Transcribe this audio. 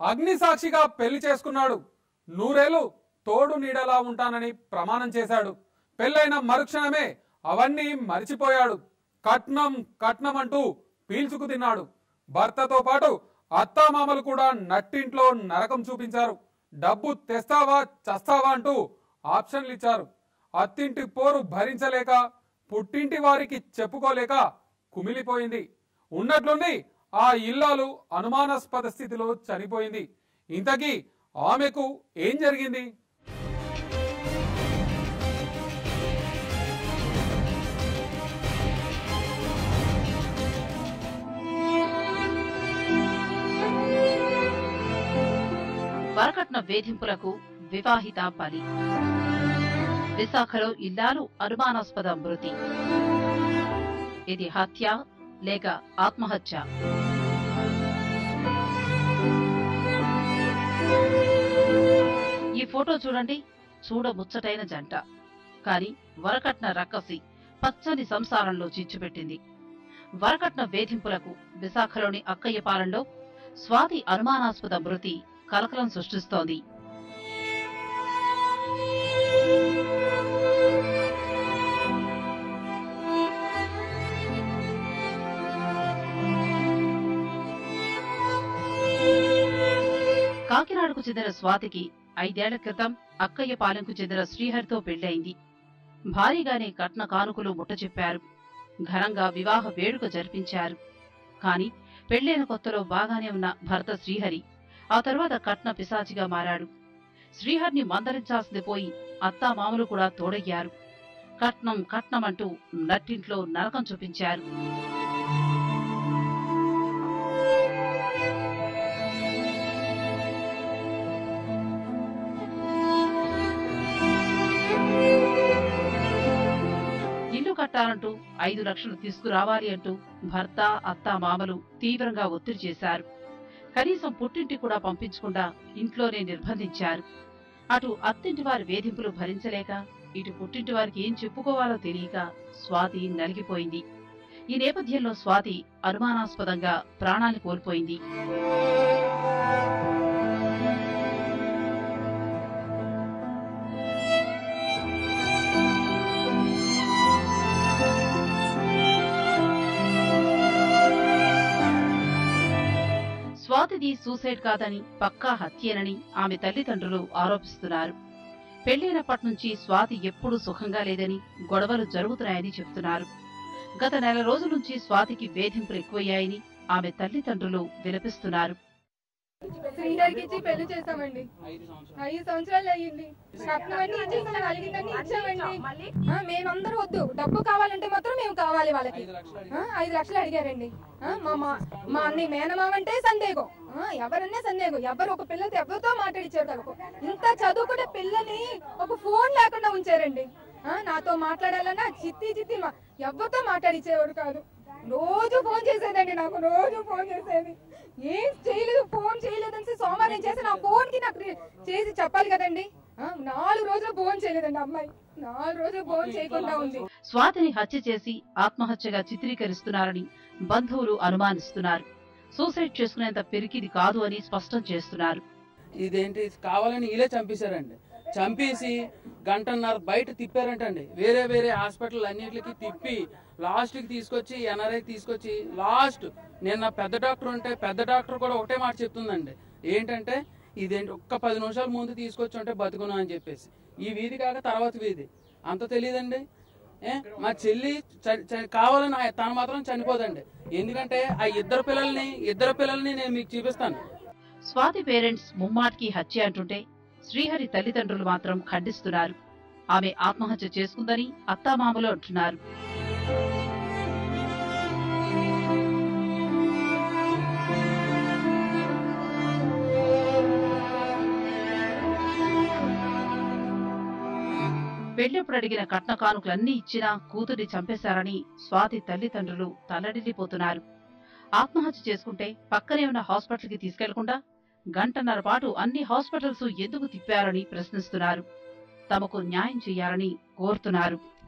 అగ్ని సాక్షిగా పెళ్లి చేసుకున్నాడు నూరేళ్లు తోడు నీడలా ఉంటానని ప్రమాణం చేశాడు పెళ్ళైన మరుక్షణమే అవన్నీ మరిచిపోయాడు కట్నం కట్నం అంటూ పీల్చుకు తిన్నాడు భర్తతో పాటు అత్తామామలు కూడా నట్టింట్లో నరకం చూపించారు డబ్బు తెస్తావా చస్తావా అంటూ ఆప్షన్లు ఇచ్చారు అత్తింటి పోరు భరించలేక పుట్టింటి వారికి చెప్పుకోలేక కుమిలిపోయింది ఉన్నట్లుండి ఆ ఇల్లాలు అనుమానాస్పద స్థితిలో చనిపోయింది ఇంతకీ ఆమెకు ఏం జరిగింది వరకట్న వేధింపులకు వివాహిత బలి విశాఖలో ఇల్లాలు అనుమానాస్పద మృతి ఇది హత్య లేక ఆత్మహత్య ఈ ఫోటో చూడండి చూడముచ్చటైన జంట కాని వరకట్న రక్కసి పచ్చని సంసారంలో చిచ్చుపెట్టింది వరకట్న వేధింపులకు విశాఖలోని అక్కయ్యపాలెంలో స్వాతి అనుమానాస్పద మృతి కలకలం సృష్టిస్తోంది కాకినాడకు చెందిన స్వాతికి ఐదేళ్ల క్రితం అక్కయ్యపాలెంకు చెందిన శ్రీహరితో పెళ్లైంది భారీగానే కట్న కానుకలు ముట్టచెప్పారు ఘనంగా వివాహ వేడుక జరిపించారు కాని పెళ్లైన కొత్తలో బాగానే ఉన్న భర్త శ్రీహరి ఆ తర్వాత కట్న పిశాచిగా మారాడు శ్రీహరిని మందలించాల్సింది పోయి అత్తా మామలు కూడా తోడయ్యారు కట్నం కట్నం అంటూ నట్టింట్లో నరకం చూపించారు ఇల్లు కట్టాలంటూ ఐదు లక్షలు తీసుకురావాలి అంటూ భర్త అత్త మామలు తీవ్రంగా ఒత్తిడి చేశారు కనీసం పుట్టింటి కూడా పంపించకుండా ఇంట్లోనే నిర్బంధించారు అటు అత్తింటి వారి వేధింపులు భరించలేక ఇటు పుట్టింటి వారికి ఏం చెప్పుకోవాలో తెలియక స్వాతి నలిగిపోయింది ఈ నేపథ్యంలో స్వాతి అనుమానాస్పదంగా ప్రాణాన్ని కోల్పోయింది స్వాతిది సూసైడ్ కాదని పక్కా హత్యేనని ఆమె తల్లిదండ్రులు ఆరోపిస్తున్నారు పెళ్లైనప్పటి నుంచి స్వాతి ఎప్పుడూ సుఖంగా లేదని గొడవలు జరుగుతున్నాయని చెబుతున్నారు గత నెల రోజుల నుంచి స్వాతికి వేధింపులు ఎక్కువయ్యాయని ఆమె తల్లిదండ్రులు విలపిస్తున్నారు శ్రీహరికి ఇచ్చి పెళ్లి చేసామండి ఐదు సంవత్సరాలు అయ్యింది కట్నం అన్ని ఇచ్చేసాం అడిగిందని ఇచ్చామండి ఆ, మేమందరూ వద్దు డబ్బు కావాలంటే మాత్రం మేము కావాలి వాళ్ళకి ఆ, ఐదు లక్షలు అడిగారండి ఆ, మా మా మా అన్ని మేనమావంటే సందేహం ఆ, ఎవరన్నా సందేహం ఎవరు ఒక పిల్లలతో ఎవరితో మాట్లాడిచ్చారు తనకు ఇంత చదువుకునే పిల్లని ఒక ఫోన్ లేకుండా ఉంచారండి ఆ, నాతో మాట్లాడాలన్నా చిత్తి చిత్తి మా- ఎవరితో మాట్లాడిచ్చేవాడు కాదు రోజు ఫోన్ చేసేదండి నాకు రోజు ఫోన్ చేసేది ఏం చేయలేదు ఫోన్ చేయలేదని సోమవారం చేసి నా ఫోన్ కి నాకు రి- చేసి చెప్పాలి కదండి ఆ, నాలుగు రోజులు ఫోన్ చేయలేదండి అమ్మాయి నాలుగు రోజులు ఫోన్ చేయకుండా ఉంది స్వాతిని హత్య చేసి ఆత్మహత్యగా చిత్రీకరిస్తున్నారని బంధువులు అనుమానిస్తున్నారు సూసైడ్ చేసుకునేంత పెరికిది కాదు అని స్పష్టం చేస్తున్నారు ఇదేంటి కావాలని వీళ్ళే చంపేశారండి చంపేసి గంటన్నర బయట తిప్పారంటండి వేరే వేరే హాస్పిటల్ అన్నిటికి తిప్పి లాస్ట్ కి తీసుకొచ్చి ఎన్ఆర్ఐ తీసుకొచ్చి లాస్ట్ నిన్న పెద్ద డాక్టర్ ఉంటే పెద్ద డాక్టర్ కూడా ఒకటే మాట చెప్తుందండి ఏంటంటే ఇదేంటి ఒక్క పది నిమిషాల ముందు తీసుకొచ్చి ఉంటే బతుకును అని చెప్పేసి ఈ వీధి కాక తర్వాత వీధి అంత తెలియదండి ఏ మా చెల్లి చ- చ- కావాలని ఆ- తను మాత్రం చనిపోదండి ఎందుకంటే ఆ ఇద్దరు పిల్లల్ని ఇద్దరు పిల్లల్ని నేను మీకు చూపిస్తాను స్వాతి పేరెంట్స్ ముమ్మాటికి హత్య అంటుంటే శ్రీహరి తల్లిదండ్రులు మాత్రం ఖండిస్తున్నారు ఆమె ఆత్మహత్య చేసుకుందని అత్తామామలు అంటున్నారు పెళ్లిప్పుడు అడిగిన కట్న కానుకలన్నీ ఇచ్చినా కూతుర్ని చంపేశారని స్వాతి తల్లిదండ్రులు తల్లడిల్లిపోతున్నారు ఆత్మహత్య చేసుకుంటే పక్కనే ఉన్న హాస్పిటల్కి తీసుకెళ్లకుండా గంటన్నర పాటు అన్ని హాస్పిటల్స్ ఎందుకు తిప్పారని ప్రశ్నిస్తున్నారు తమకు న్యాయం చేయాలని కోరుతున్నారు